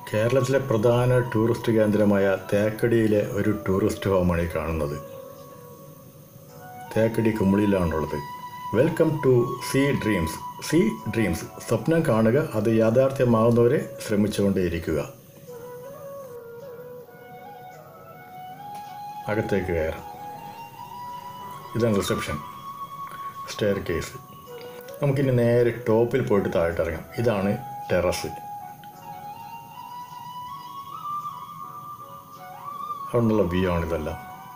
കേരളത്തിലെ പ്രധാന ടൂറിസ്റ്റ് കേന്ദ്രമായ തേക്കടിയിലെ ഒരു ടൂറിസ്റ്റ് ഹോമാണ് ഈ കാണുന്നത് തേക്കടി കുമിളിയിലാണുള്ളത് welcome to sea dreams sea dreams സ്വപ്നം കാണുക അത് യാഥാർത്ഥ്യമാകുന്നവരെ ശ്രമിച്ചുകൊണ്ടേയിരിക്കുക അകത്തേക്ക് കയറാം ഇതാണ് റിസപ്ഷൻ സ്റ്റെയർ കേസ് നമുക്കിനി നേരെ ടോപ്പിൽ പോയിട്ട് താഴോട്ട് ഇറങ്ങാം ഇതാണ് ടെറസ് അവിടെ നിന്നുള്ള വ്യൂ ആണ് ഇതെല്ലാം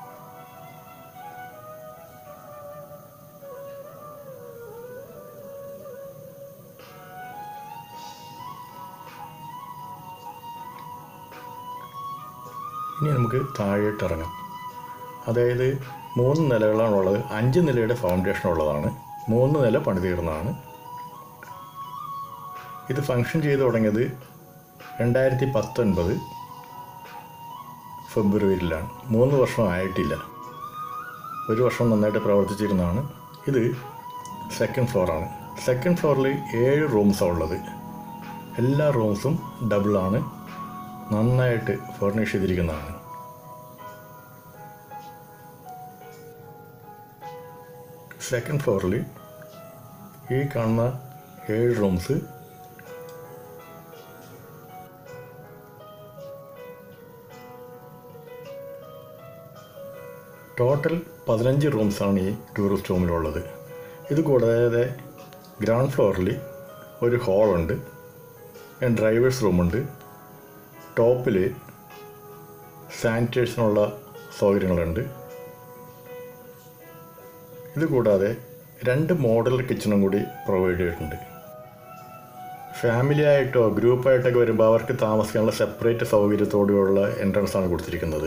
ഇനി നമുക്ക് താഴോട്ട് ഇറങ്ങാം അതായത് മൂന്ന് നിലകളാണുള്ളത് അഞ്ച് നിലയുടെ ഫൗണ്ടേഷൻ ഉള്ളതാണ് മൂന്ന് നില പണി തീർന്നതാണ് ഇത് ഫങ്ഷൻ ചെയ്തു തുടങ്ങിയത് രണ്ടായിരത്തി പത്തൊൻപത് ഫെബ്രുവരിയിലാണ് മൂന്ന് വർഷം ആയിട്ടില്ല ഒരു വർഷം നന്നായിട്ട് പ്രവർത്തിച്ചിരുന്നതാണ് ഇത് സെക്കൻഡ് ഫ്ലോറാണ് സെക്കൻഡ് ഫ്ലോറിൽ ഏഴ് റൂംസാണ് ഉള്ളത് എല്ലാ റൂംസും ഡബിളാണ് നന്നായിട്ട് ഫർണിഷ് ചെയ്തിരിക്കുന്നതാണ് സെക്കൻഡ് ഫ്ലോറിൽ ഈ കാണുന്ന ഏഴ് റൂംസ് ടോട്ടൽ പതിനഞ്ച് റൂംസാണ് ഈ ടൂറിസ്റ്റ് റൂമിലുള്ളത് ഇത് കൂടാതെ ഗ്രൗണ്ട് ഫ്ലോറിൽ ഒരു ഹാളുണ്ട് ഡ്രൈവേഴ്സ് റൂമുണ്ട് ടോപ്പിൽ സാനിറ്റേഷനുള്ള സൗകര്യങ്ങളുണ്ട് ഇത് കൂടാതെ രണ്ട് മോഡൽ കിച്ചണും കൂടി പ്രൊവൈഡ് ചെയ്തിട്ടുണ്ട് ഫാമിലി ആയിട്ടോ ഗ്രൂപ്പായിട്ടൊക്കെ വരുമ്പോൾ അവർക്ക് താമസിക്കാനുള്ള സെപ്പറേറ്റ് സൗകര്യത്തോടെയുള്ള എൻട്രൻസ് ആണ് കൊടുത്തിരിക്കുന്നത്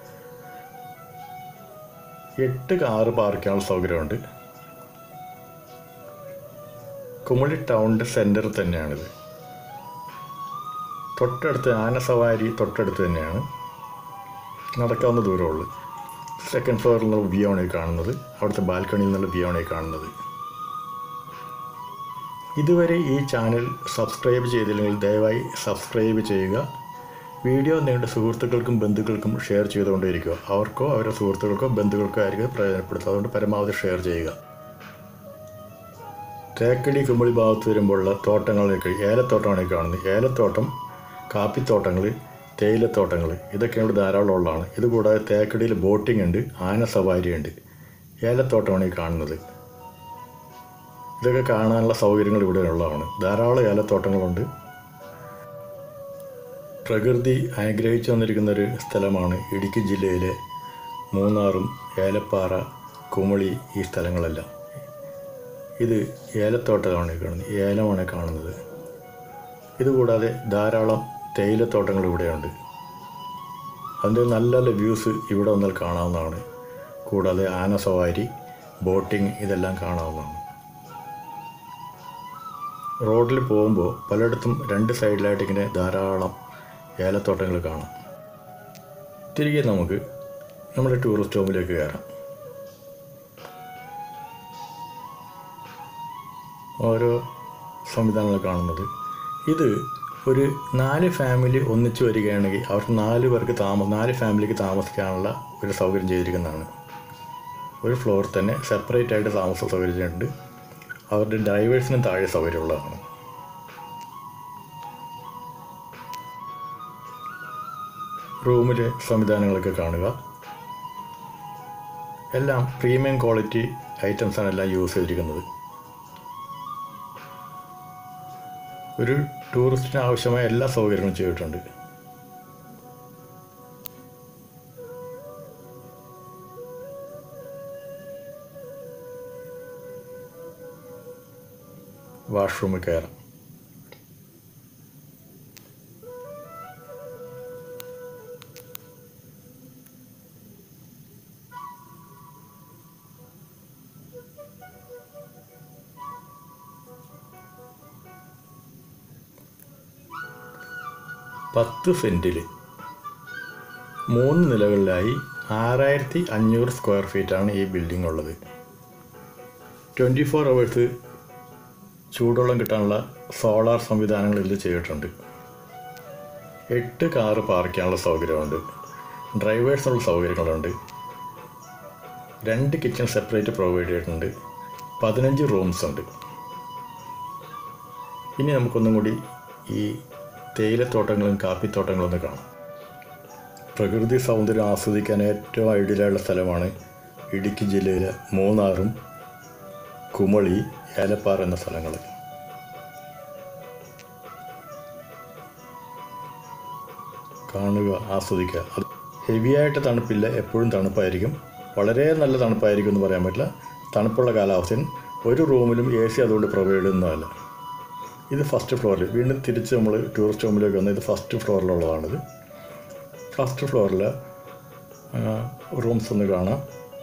എട്ട് കാറ് പാർക്ക് ചെയ്യാനുള്ള സൗകര്യമുണ്ട് കുമളി ടൗണിൻ്റെ സെൻറ്ററിൽ തന്നെയാണിത് തൊട്ടടുത്ത് ആനസവാരി തൊട്ടടുത്ത് തന്നെയാണ് നടക്കാവുന്ന ദൂരമുള്ളൂ സെക്കൻഡ് ഫ്ലോറിലുള്ള വ്യൂ ആണ് ഈ കാണുന്നത് അവിടുത്തെ ബാൽക്കണിയിൽ നിന്നുള്ള വ്യൂ ആണ് ഈ കാണുന്നത് ഇതുവരെ ഈ ചാനൽ സബ്സ്ക്രൈബ് ചെയ്തില്ലെങ്കിൽ ദയവായി സബ്സ്ക്രൈബ് ചെയ്യുക വീഡിയോ നിങ്ങളുടെ സുഹൃത്തുക്കൾക്കും ബന്ധുക്കൾക്കും ഷെയർ ചെയ്തുകൊണ്ടേയിരിക്കുക അവർക്കോ അവരുടെ സുഹൃത്തുക്കൾക്കോ ബന്ധുക്കൾക്കോ ആയിരിക്കും പ്രയോജനപ്പെടുത്തുക അതുകൊണ്ട് പരമാവധി ഷെയർ ചെയ്യുക തേക്കടി കുമ്പളി ഭാഗത്ത് വരുമ്പോഴുള്ള തോട്ടങ്ങളിലേക്ക് ഏലത്തോട്ടമാണ് ഈ കാണുന്നത് ഏലത്തോട്ടം കാപ്പിത്തോട്ടങ്ങൾ തേയിലത്തോട്ടങ്ങൾ ഇതൊക്കെ ഇവിടെ ധാരാളം ഉള്ളതാണ് ഇതുകൂടാതെ തേക്കടിയിൽ ബോട്ടിംഗ് ഉണ്ട് ആന സവാരി ഉണ്ട് ഏലത്തോട്ടമാണ് ഈ കാണുന്നത് ഇതൊക്കെ കാണാനുള്ള സൗകര്യങ്ങൾ ഇവിടെ ഉള്ളതാണ് ധാരാളം ഏലത്തോട്ടങ്ങളുണ്ട് പ്രകൃതി അനുഗ്രഹിച്ചു വന്നിരിക്കുന്ന ഒരു സ്ഥലമാണ് ഇടുക്കി ജില്ലയിലെ മൂന്നാറും ഏലപ്പാറ കുമളി ഈ സ്ഥലങ്ങളെല്ലാം ഇത് ഏലത്തോട്ടമാണ് ഈ കാണുന്നത് ഏലമാണ് കാണുന്നത് ഇതുകൂടാതെ ധാരാളം തേയിലത്തോട്ടങ്ങൾ ഇവിടെയുണ്ട് അതിൻ്റെ നല്ല നല്ല വ്യൂസ് ഇവിടെ വന്നാൽ കാണാവുന്നതാണ് കൂടാതെ ആന സവാരി ബോട്ടിംഗ് ഇതെല്ലാം കാണാവുന്നതാണ് റോഡിൽ പോകുമ്പോൾ പലയിടത്തും രണ്ട് സൈഡിലായിട്ട് ഇങ്ങനെ ധാരാളം ഏലത്തോട്ടങ്ങൾ കാണാം തിരികെ നമുക്ക് നമ്മുടെ ടൂറിസ്റ്റ് ഹോമിലേക്ക് കയറാം ഓരോ സംവിധാനങ്ങൾ കാണുന്നത് ഇത് ഒരു നാല് ഫാമിലി ഒന്നിച്ചു വരികയാണെങ്കിൽ അവർക്ക് നാല് പേർക്ക് താമ നാല് ഫാമിലിക്ക് താമസിക്കാനുള്ള ഒരു സൗകര്യം ചെയ്തിരിക്കുന്നതാണ് ഒരു ഫ്ലോറിൽ തന്നെ സെപ്പറേറ്റ് ആയിട്ട് താമസ സൗകര്യമുണ്ട് അവരുടെ ഡ്രൈവേഴ്സിനും താഴെ സൗകര്യമുള്ളതാണ് റൂമിലെ സംവിധാനങ്ങളൊക്കെ കാണുക എല്ലാം പ്രീമിയം ക്വാളിറ്റി ഐറ്റംസാണ് എല്ലാം യൂസ് ചെയ്തിരിക്കുന്നത് ഒരു ടൂറിസ്റ്റിന് ആവശ്യമായ എല്ലാ സൗകര്യങ്ങളും ചെയ്തിട്ടുണ്ട് വാഷ്റൂമിൽ കയറാം പത്ത് സെൻറ്റിൽ മൂന്ന് നിലകളിലായി ആറായിരത്തി അഞ്ഞൂറ് സ്ക്വയർ ഫീറ്റാണ് ഈ ബിൽഡിംഗ് ഉള്ളത് ട്വൻറ്റി ഫോർ അവേഴ്സ് ചൂടുവെള്ളം കിട്ടാനുള്ള സോളാർ സംവിധാനങ്ങൾ ഇതിൽ ചെയ്തിട്ടുണ്ട് എട്ട് കാറ് പാർക്ക് ചെയ്യാനുള്ള സൗകര്യമുണ്ട് ഡ്രൈവേഴ്സിനുള്ള സൗകര്യങ്ങളുണ്ട് രണ്ട് കിച്ചൺ സെപ്പറേറ്റ് പ്രൊവൈഡ് ചെയ്തിട്ടുണ്ട് പതിനഞ്ച് റൂംസ് ഉണ്ട് ഇനി നമുക്കൊന്നും കൂടി ഈ തേയിലത്തോട്ടങ്ങളും കാപ്പിത്തോട്ടങ്ങളും ഒന്ന് കാണാം പ്രകൃതി സൗന്ദര്യം ആസ്വദിക്കാൻ ഏറ്റവും ഐഡിയലായുള്ള സ്ഥലമാണ് ഇടുക്കി ജില്ലയിലെ മൂന്നാറും കുമളി ഏലപ്പാറ എന്ന സ്ഥലങ്ങൾ കാണുക ആസ്വദിക്കുക അത് ഹെവിയായിട്ട് തണുപ്പില്ല എപ്പോഴും തണുപ്പായിരിക്കും വളരെ നല്ല തണുപ്പായിരിക്കും എന്ന് പറയാൻ പറ്റില്ല തണുപ്പുള്ള കാലാവസ്ഥയിൽ ഒരു റൂമിലും എ സി അതുകൊണ്ട് പ്രൊവൈഡ് ചെയ്യുന്നതല്ല ഇത് ഫസ്റ്റ് ഫ്ലോറിൽ വീണ്ടും തിരിച്ച് നമ്മൾ ടൂറിസ്റ്റ് ഹോമിലേക്ക് വന്ന് ഇത് ഫസ്റ്റ് ഫ്ലോറിലുള്ളതാണിത് ഫസ്റ്റ് ഫ്ലോറിൽ റൂംസ് ഒന്ന് കാണാം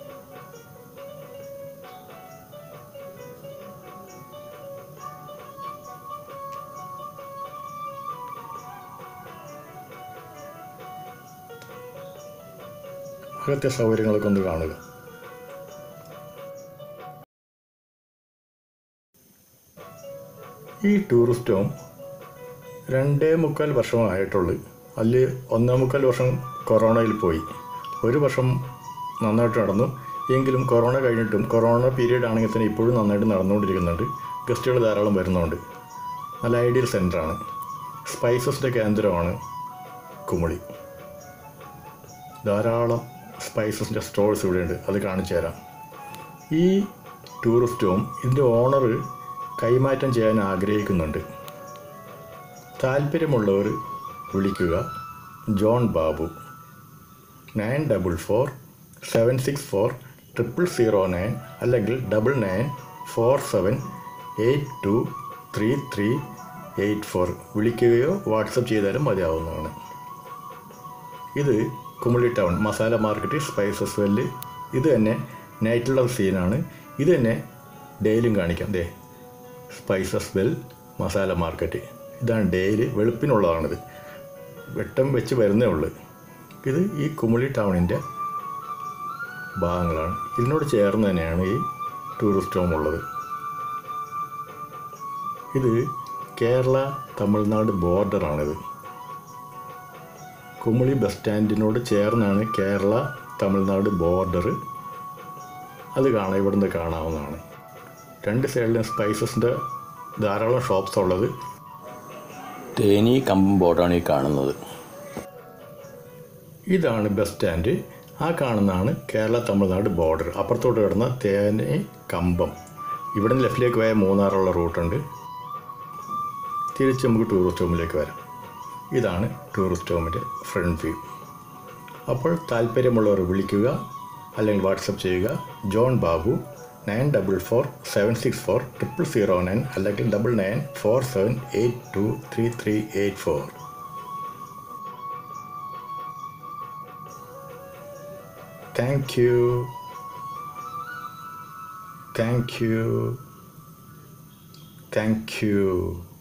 അകത്തെ സൗകര്യങ്ങളൊക്കെ ഒന്ന് കാണുക ഈ ടൂറിസ്റ്റ് ഹോം രണ്ടേ മുക്കാൽ വർഷമായിട്ടുള്ളൂ അതിൽ ഒന്നേ മുക്കാൽ വർഷം കൊറോണയിൽ പോയി ഒരു വർഷം നന്നായിട്ട് നടന്നു എങ്കിലും കൊറോണ കഴിഞ്ഞിട്ടും കൊറോണ പീരീഡ് ആണെങ്കിൽ തന്നെ ഇപ്പോഴും നന്നായിട്ട് നടന്നുകൊണ്ടിരിക്കുന്നുണ്ട് ഗസ്റ്റുകൾ ധാരാളം വരുന്നുണ്ട് നല്ല ഐഡിയൽ സെൻറ്ററാണ് സ്പൈസസിൻ്റെ കേന്ദ്രമാണ് കുമളി ധാരാളം സ്പൈസസിൻ്റെ സ്റ്റോൾസ് ഇവിടെയുണ്ട് അത് കാണിച്ചു തരാം ഈ ടൂറിസ്റ്റ് ഹോം ഇതിൻ്റെ ഓണർ കൈമാറ്റം ചെയ്യാൻ ആഗ്രഹിക്കുന്നുണ്ട് താല്പര്യമുള്ളവർ വിളിക്കുക John Babu nine double four seven six four triple zero nine അല്ലെങ്കിൽ double nine four seven eight two three three eight four വിളിക്കുകയോ വാട്സപ്പ് ചെയ്താലും മതിയാവുന്നതാണ് ഇത് Kumily town masala market spices well ഇത് തന്നെ നൈറ്റുള്ള സീനാണ് ഇത് തന്നെ ഡെയിലും കാണിക്കാം ദേ സ്പൈസസ് വെൽ മസാല മാർക്കറ്റ് ഇതാണ് ഡെയിലി വെളുപ്പിനുള്ളതാണിത് വെട്ടം വെച്ച് വരുന്നേ ഉള്ളൂ ഇത് ഈ കുമളി ടൗണിൻ്റെ ഭാഗങ്ങളാണ് ഇതിനോട് ചേർന്ന് തന്നെയാണ് ഈ ടൂറിസ്റ്റ് ഹോം ഉള്ളത് ഇത് കേരള തമിഴ്നാട് ബോർഡറാണിത് കുമളി ബസ് സ്റ്റാൻഡിനോട് ചേർന്നാണ് കേരള തമിഴ്നാട് ബോർഡർ അത് കാണാം ഇവിടുന്ന് കാണാവുന്നതാണ് രണ്ട് സൈഡിലും സ്പൈസസിൻ്റെ ധാരാളം ഷോപ്സ് ഉള്ളത് തേനി കമ്പം ബോർഡാണ് ഈ കാണുന്നത് ഇതാണ് ബസ് സ്റ്റാൻഡ് ആ കാണുന്നതാണ് കേരള തമിഴ്നാട് ബോർഡർ അപ്പുറത്തോട്ട് കിടന്ന തേനി കമ്പം ഇവിടെ നിന്ന് ലെഫ്റ്റിലേക്ക് പോയ മൂന്നാറുള്ള റൂട്ടുണ്ട് തിരിച്ച് നമുക്ക് ടൂറിസ്റ്റ് ഹോമിലേക്ക് വരാം ഇതാണ് ടൂറിസ്റ്റ് ഹോമിൻ്റെ ഫ്രണ്ട് വ്യൂ അപ്പോൾ താല്പര്യമുള്ളവർ വിളിക്കുക അല്ലെങ്കിൽ വാട്സപ്പ് ചെയ്യുക John Babu nine double four seven six four triple zero nine അല്ലെങ്കിൽ double nine four seven eight two three three eight four Thank you. Thank you. Thank you.